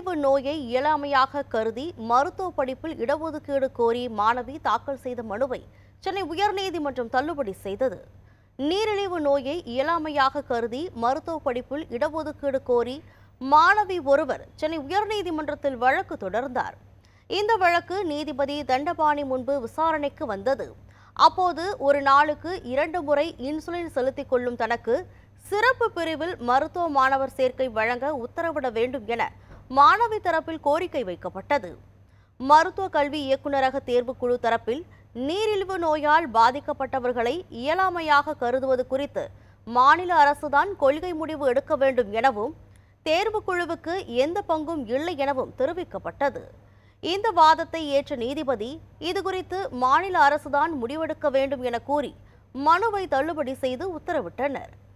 நீரிழிவு நோயை இயலாமையாக கருதி மருத்துவ படிப்பில் இடஒதுக்கீடு கோரி மாணவி தாக்கல் செய்த மனுவை சென்னை உயர்நீதிமன்றம் தள்ளுபடி செய்தது நீரிழிவு நோயை இயலாமையாக கருதி மருத்துவ படிப்பில் இடஒதுக்கீடு கோரி மாணவி ஒருவர் சென்னை உயர்நீதிமன்றத்தில் வழக்கு தொடர்ந்தார் இந்த வழக்கு நீதிபதி தண்டபாணி முன்பு விசாரணைக்கு வந்தது அப்போது ஒரு நாளுக்கு இரண்டு முறை இன்சுலின் செலுத்திக் கொள்ளும் தனக்கு சிறப்பு பிரிவில் மருத்துவ மாணவர் சேர்க்கை வழங்க உத்தரவிட வேண்டும் என மாணவி தரப்பில் கோரிக்கை வைக்கப்பட்டது மருத்துவ கல்வி இயக்குநரக தேர்வுக்குழு தரப்பில் நீரிழிவு நோயால் பாதிக்கப்பட்டவர்களை இயலாமையாக கருதுவது குறித்து மாநில அரசுதான் கொள்கை முடிவு எடுக்க வேண்டும் எனவும் தேர்வுக்குழுவுக்கு எந்த பங்கும் இல்லை எனவும் தெரிவிக்கப்பட்டது இந்த வாதத்தை ஏற்ற நீதிபதி இதுகுறித்து மாநில அரசுதான் முடிவெடுக்க வேண்டும் என கூறி மனுவை தள்ளுபடி செய்து உத்தரவிட்டனர்